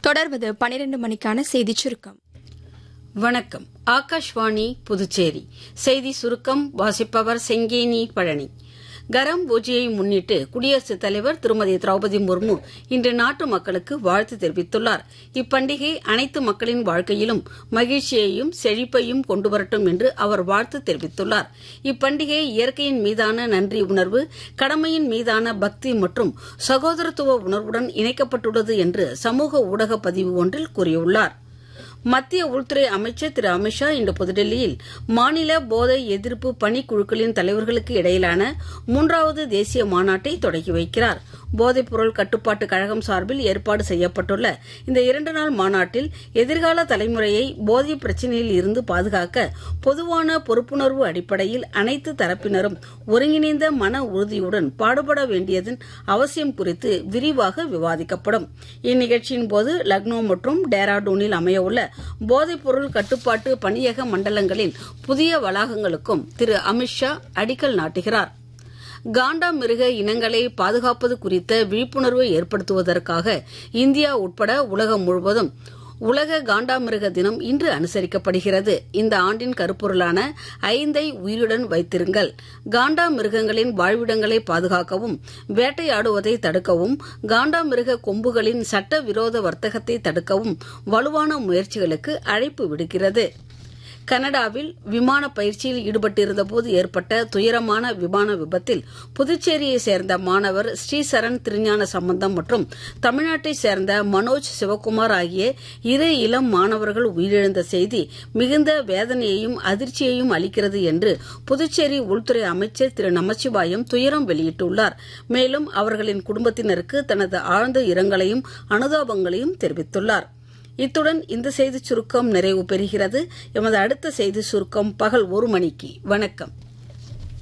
தொடர்வது பனிரெண்டு மணிக்கான செய்திச் சுருக்கம் வணக்கம் ஆகாஷ்வாணி புதுச்சேரி செய்தி சுருக்கம் வாசிப்பவர் செங்கேனி பழனி கரம் பூஜையை முன்னிட்டு குடியரசுத் தலைவர் திருமதி திரௌபதி முர்மு இன்று நாட்டு மக்களுக்கு வாழ்த்து தெரிவித்துள்ளார் இப்பண்டிகை அனைத்து மக்களின் வாழ்க்கையிலும் மகிழ்ச்சியையும் செழிப்பையும் கொண்டுவரட்டும் என்று அவர் வாழ்த்து தெரிவித்துள்ளார் இப்பண்டிகை இயற்கையின் மீதான நன்றி உணர்வு கடமையின் மீதான பக்தி மற்றும் சகோதரத்துவ உணர்வுடன் இணைக்கப்பட்டுள்ளது என்று சமூக ஊடக பதிவு ஒன்றில் கூறியுள்ளார் மத்திய உள்துறை அமைச்சர் திரு அமித்ஷா இன்று புதுடெல்லியில் மாநில போதை எதிர்ப்பு பணிக்குழுக்களின் தலைவர்களுக்கு இடையிலான மூன்றாவது தேசிய மாநாட்டை தொடங்கி வைக்கிறார் போதைப்பொருள் கட்டுப்பாட்டு கழகம் சார்பில் ஏற்பாடு செய்யப்பட்டுள்ள இந்த இரண்டு நாள் மாநாட்டில் எதிர்கால தலைமுறையை போதை பிரச்சினையில் இருந்து பாதுகாக்க பொதுவான பொறுப்புணர்வு அடிப்படையில் அனைத்து தரப்பினரும் ஒருங்கிணைந்த மன உறுதியுடன் பாடுபட வேண்டியதன் அவசியம் குறித்து விரிவாக விவாதிக்கப்படும் இந்நிகழ்ச்சியின் போது லக்னோ மற்றும் டேராடூனில் அமையவுள்ள போதைப்பொருள் கட்டுப்பாட்டு பணியக மண்டலங்களின் புதிய வளாகங்களுக்கும் திரு அமித்ஷா அடிக்கல் நாட்டுகிறார் காண்டா மிருக இனங்களை பாதுகாப்பது குறித்த விழிப்புணர்வை ஏற்படுத்துவதற்காக இந்தியா உட்பட உலகம் முழுவதும் உலக காண்டாமிருக தினம் இன்று அனுசரிக்கப்படுகிறது இந்த ஆண்டின் கருப்பொருளான ஐந்தை உயிருடன் வைத்திருங்கள் காண்டா மிருகங்களின் வாழ்விடங்களை பாதுகாக்கவும் வேட்டையாடுவதை தடுக்கவும் காண்டாமிருக கொம்புகளின் சட்ட விரோத வர்த்தகத்தை தடுக்கவும் வலுவான முயற்சிகளுக்கு அழைப்பு விடுக்கிறது கனடாவில் விமான பயிற்சியில் ஈடுபட்டிருந்தபோது ஏற்பட்ட துயரமான விமான விபத்தில் புதுச்சேரியை சேர்ந்த மாணவர் ஸ்ரீசரண் திருஞான சம்பந்தம் மற்றும் தமிழ்நாட்டைச் சேர்ந்த மனோஜ் சிவக்குமார் ஆகிய இரு இளம் மாணவர்கள் உயிரிழந்த செய்தி மிகுந்த வேதனையையும் அதிர்ச்சியையும் அளிக்கிறது என்று புதுச்சேரி உள்துறை அமைச்சர் திரு நமச்சிவாயம் துயரம் வெளியிட்டுள்ளார் மேலும் அவர்களின் குடும்பத்தினருக்கு தனது ஆழ்ந்த இரங்கலையும் அனுதாபங்களையும் தெரிவித்துள்ளார் இத்துடன் இந்த செய்திச் சுருக்கம் நிறைவு பெறுகிறது எமது அடுத்த செய்தி சுருக்கம் பகல் ஒரு மணிக்கு வணக்கம்